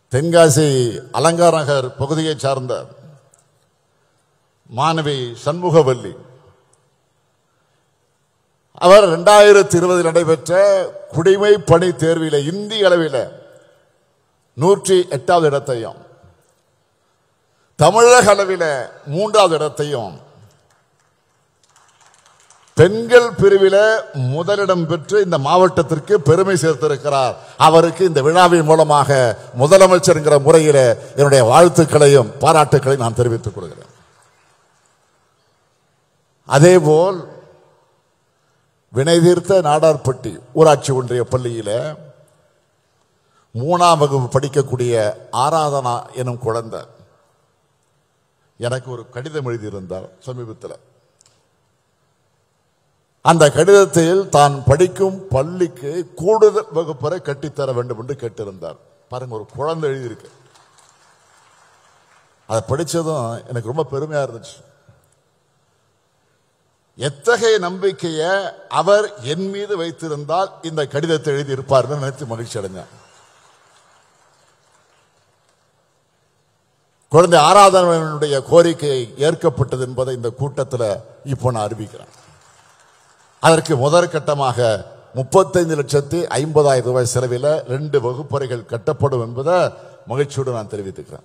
தென்காசி அலங்கார நகர் பகுதியைச் சார்ந்த மாணவி சண்முகவல்லி அவர் இரண்டாயிரத்தி இருபதில் நடைபெற்ற குடிமை பணி தேர்வில இந்திய அளவில் நூற்றி எட்டாவது இடத்தையும் தமிழக அளவில் மூன்றாவது இடத்தையும் பெண்கள் பிரிவில் முதலிடம் பெற்று இந்த மாவட்டத்திற்கு பெருமை சேர்த்திருக்கிறார் அவருக்கு இந்த விழாவின் மூலமாக முதலமைச்சர்ங்கிற முறையில் என்னுடைய வாழ்த்துக்களையும் பாராட்டுக்களையும் நான் தெரிவித்துக் கொள்கிறேன் அதேபோல் வினைதீர்த்த நாடார்பட்டி ஊராட்சி ஒன்றிய பள்ளியில மூணாம் வகுப்பு படிக்கக்கூடிய ஆராதனா எனும் குழந்தை எனக்கு ஒரு கடிதம் எழுதியிருந்தார் சமீபத்தில் அந்த கடிதத்தில் தான் படிக்கும் பள்ளிக்கு கூடுதல் வகுப்பறை கட்டித்தர வேண்டும் என்று கேட்டிருந்தார் பாருங்க ஒரு குழந்தை எழுதியிருக்கு அதை படிச்சதும் எனக்கு ரொம்ப பெருமையா இருந்துச்சு எத்தகைய நம்பிக்கையை அவர் என் மீது வைத்திருந்தால் இந்த கடிதத்தை எழுதியிருப்பார்னு நினைத்து மகிழ்ச்சி அடைஞ்சேன் குழந்தை ஆராதனையுடைய கோரிக்கை ஏற்கப்பட்டது என்பதை இந்த கூட்டத்தில் இப்போ நான் அறிவிக்கிறேன் அதற்கு முதற்கட்டமாக முப்பத்தைந்து லட்சத்தி ஐம்பதாயிரம் ரூபாய் செலவில் ரெண்டு வகுப்பறைகள் கட்டப்படும் என்பதை மகிழ்ச்சியோடு நான் தெரிவித்துக்கிறேன்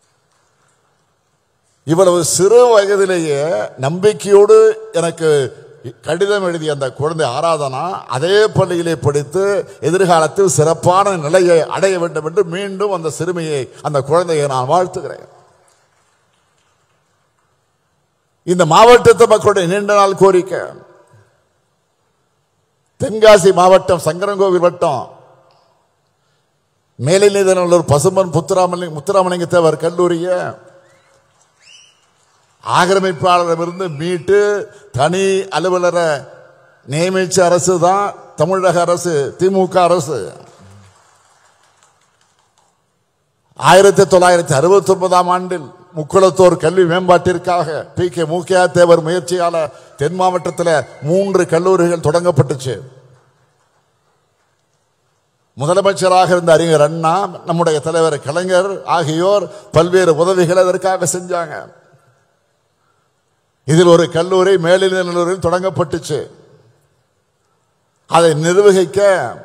இவ்வளவு சிறு வயதிலேயே நம்பிக்கையோடு எனக்கு கடிதம் எழுதிய அந்த குழந்தை ஆராதனா அதே பள்ளியிலே படித்து எதிர்காலத்தில் சிறப்பான நிலையை அடைய வேண்டும் என்று மீண்டும் அந்த சிறுமியை அந்த குழந்தையை நான் வாழ்த்துகிறேன் இந்த மாவட்டத்து மக்களுடைய நீண்ட நாள் கோரிக்கை தென்காசி மாவட்டம் சங்கரங்கோவில் வட்டம் மேலிநீதநல்லூர் பசும்பன் புத்துராமலிங்க முத்துராமலிங்க தேவர் கல்லூரியை ஆக்கிரமிப்பாளரிடமிருந்து மீட்டு தனி அலுவலரை நியமிச்ச அரசு தான் தமிழக அரசு திமுக அரசு ஆயிரத்தி தொள்ளாயிரத்தி அறுபத்தி ஒன்பதாம் ஆண்டில் முக்குளத்தோர் கல்வி மேம்பாட்டிற்காக பி கே மூக்கையா தேவர் முயற்சியால தென் மாவட்டத்தில் மூன்று கல்லூரிகள் தொடங்கப்பட்டுச்சு முதலமைச்சராக இருந்த அறிஞர் அண்ணா நம்முடைய தலைவர் கலைஞர் ஆகியோர் பல்வேறு உதவிகளை அதற்காக செஞ்சாங்க இதில் ஒரு கல்லூரி மேலிநல்லூரில் தொடங்கப்பட்டுச்சு அதை நிர்வகிக்க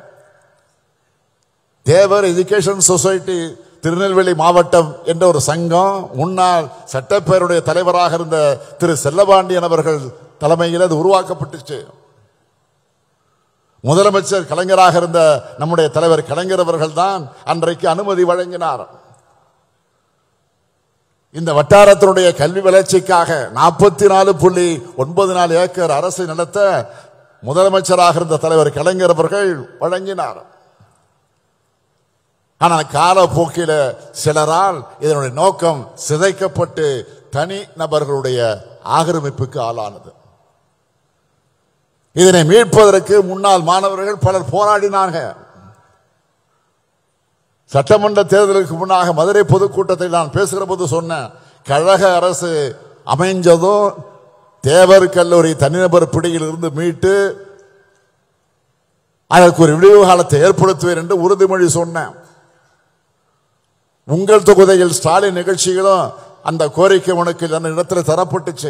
தேவர் எஜுகேஷன் சொசைட்டி திருநெல்வேலி மாவட்டம் என்ற ஒரு சங்கம் முன்னாள் சட்டப்பேருடைய தலைவராக இருந்த திரு செல்லபாண்டியன் அவர்கள் தலைமையில் அது உருவாக்கப்பட்டுச்சு முதலமைச்சர் கலைஞராக இருந்த நம்முடைய தலைவர் கலைஞர் அவர்கள் தான் அன்றைக்கு அனுமதி வழங்கினார் இந்த வட்டாரத்தினுடைய கல்வி வளர்ச்சிக்காக நாற்பத்தி நாலு புள்ளி ஒன்பது நாலு ஏக்கர் அரசு நிலத்த முதலமைச்சராக இருந்த தலைவர் கலைஞர் அவர்கள் வழங்கினார் ஆனால் காலப்போக்கில சிலரால் இதனுடைய நோக்கம் சிதைக்கப்பட்டு தனி நபர்களுடைய ஆக்கிரமிப்புக்கு ஆளானது இதனை மீட்பதற்கு முன்னாள் மாணவர்கள் பலர் போராடினார்கள் சட்டமன்ற தேர்தலுக்கு முன்னாக மதுரை பொதுக்கூட்டத்தில் நான் பேசுகிற போது சொன்னேன் கழக அரசு அமைஞ்சதும் தேவர் கல்லூரி தனிநபர் பிடியில் இருந்து மீட்டு அதற்கு ஒரு விடிவு காலத்தை ஏற்படுத்துவேன் என்று உறுதிமொழி சொன்னேன் உங்கள் தொகுதியில் ஸ்டாலின் நிகழ்ச்சிகளும் அந்த கோரிக்கை உனக்கு அந்த இடத்துல தரப்பட்டுச்சு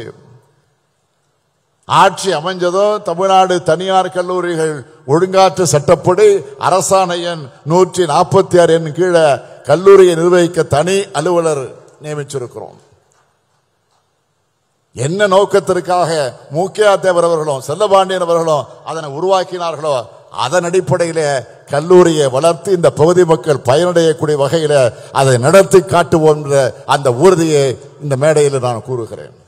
ஆட்சி அமைஞ்சதும் தமிழ்நாடு தனியார் கல்லூரிகள் ஒழுங்காற்று சட்டப்படி அரசாணை எண் நூற்றி நாற்பத்தி ஆறு எண் கீழே கல்லூரியை நிர்வகிக்க தனி அலுவலர் நியமிச்சிருக்கிறோம் என்ன நோக்கத்திற்காக மூக்கியா தேவர் அவர்களும் செல்லபாண்டியன் அவர்களும் அதனை உருவாக்கினார்களோ அதன் அடிப்படையிலே கல்லூரியை வளர்த்து இந்த பகுதி மக்கள் பயனடையக்கூடிய வகையில் அதை நடத்தி காட்டுவோம் என்ற அந்த உறுதியை இந்த மேடையில் நான் கூறுகிறேன்